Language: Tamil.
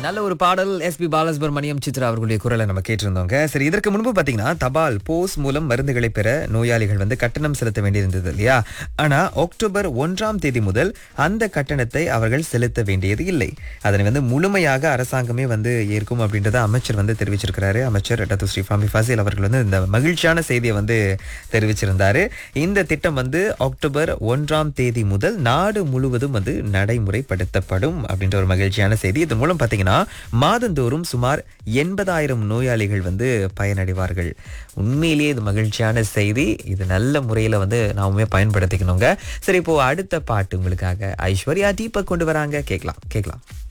நல்ல ஒரு பாடல் எஸ்பி பாலசுப்ரமணியம் சித்ரா அவர்களுடைய குரலை நம்ம கேட்டிருந்தோங்க சரி இதற்கு முன்பு பாத்தீங்கன்னா தபால் போஸ் மூலம் மருந்துகளை பெற நோயாளிகள் வந்து கட்டணம் செலுத்த வேண்டியிருந்தது இல்லையா ஆனா அக்டோபர் ஒன்றாம் தேதி முதல் அந்த கட்டணத்தை அவர்கள் செலுத்த வேண்டியது இல்லை அதனை வந்து முழுமையாக அரசாங்கமே வந்து ஏற்கும் அப்படின்றத அமைச்சர் வந்து தெரிவிச்சிருக்கிறாரு அமைச்சர் டத்து ஸ்ரீ ஃபாமி ஃபாசில் அவர்கள் வந்து இந்த மகிழ்ச்சியான செய்தியை வந்து தெரிவிச்சிருந்தாரு இந்த திட்டம் வந்து அக்டோபர் ஒன்றாம் தேதி முதல் நாடு முழுவதும் வந்து நடைமுறைப்படுத்தப்படும் அப்படின்ற ஒரு மகிழ்ச்சியான செய்தி இதன் மூலம் பார்த்தீங்கன்னா மாதந்தோறும் சுமார் எண்பதாயிரம் நோயாளிகள் வந்து பயனடைவார்கள் உண்மையிலேயே இது மகிழ்ச்சியான செய்தி இது நல்ல முறையில் வந்து நாமே பயன்படுத்திக்கணுங்க சரி இப்போ அடுத்த பாட்டு உங்களுக்காக ஐஸ்வர்யா தீபக் கொண்டு வராங்க கேட்கலாம் கேட்கலாம்